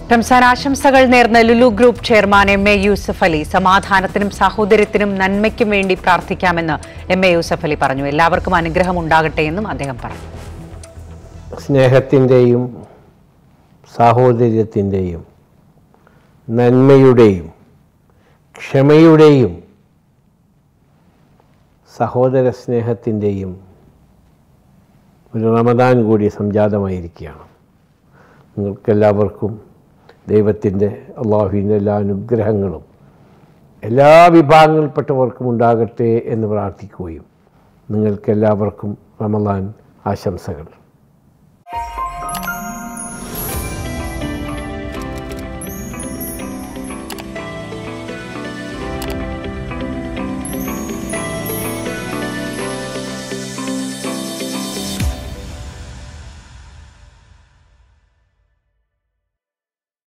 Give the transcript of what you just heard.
റംസാൻ ആശംസകൾ നേർന്ന Lulu group chairman M A Yusuff Ali സമാധാനത്തിനും സാഹോദര്യത്തിനും നന്മയ്ക്കും വേണ്ടി പ്രാർത്ഥിക്കാമെന്ന് എം എ യൂസഫ് അലി പറഞ്ഞു എല്ലാവർക്കും അനുഗ്രഹം ഉണ്ടാകട്ടെ എന്നും അദ്ദേഹം പറഞ്ഞു സ്നേഹത്തിൻ്റെയും സാഹോദര്യത്തിൻ്റെയും നന്മയുടെയും ക്ഷമയുടെയും സഹോദര സ്നേഹത്തിൻ്റെയും ഒരു റമദാൻ കൂടി സംജാതമായിരിക്കുകയാണ് നിങ്ങൾക്കെല്ലാവർക്കും ദൈവത്തിൻ്റെ അള്ളാഹുവിൻ്റെ എല്ലാ അനുഗ്രഹങ്ങളും എല്ലാ വിഭാഗങ്ങളിൽപ്പെട്ടവർക്കും ഉണ്ടാകട്ടെ എന്ന് പ്രാർത്ഥിക്കുകയും നിങ്ങൾക്കെല്ലാവർക്കും റമദാൻ ആശംസകൾ